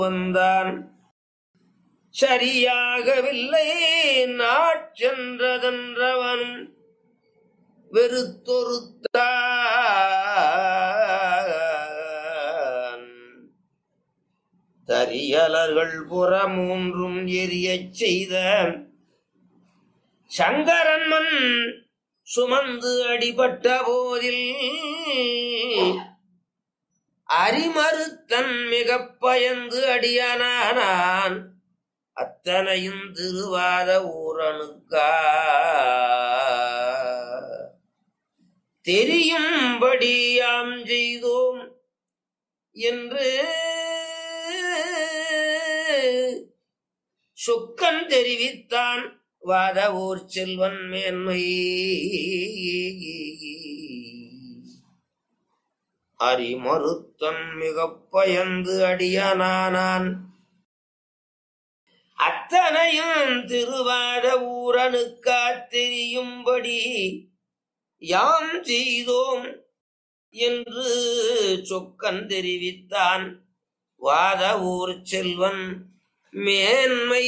வந்தான் சரியாகவில்லை நாட்சென்றதென்றவன் வெறுத்தொருத்தான் தரியலர்கள் புறமூன்றும் எரியச் செய்த சங்கரன் மண் சுமந்து அடிபட்ட போதில் அரிமறுத்தன் மிகப் பயந்து அடியானான் அத்தனையும் திருவாத ஊரனுக்கா தெரியும்படியாம் செய்தோம் என்று சொக்கன் தெரிவித்தான் வாத ஊர் செல்வன் மேன்மை அரிமறுத்தன் மிகப் பயந்து அடியானான் அத்தனையும் திருவாத ஊரனுக்கா தெரியும்படி யாம் செய்தோம் என்று சொக்கன் தெரிவித்தான் வாத ஊர் செல்வன் மேன்மை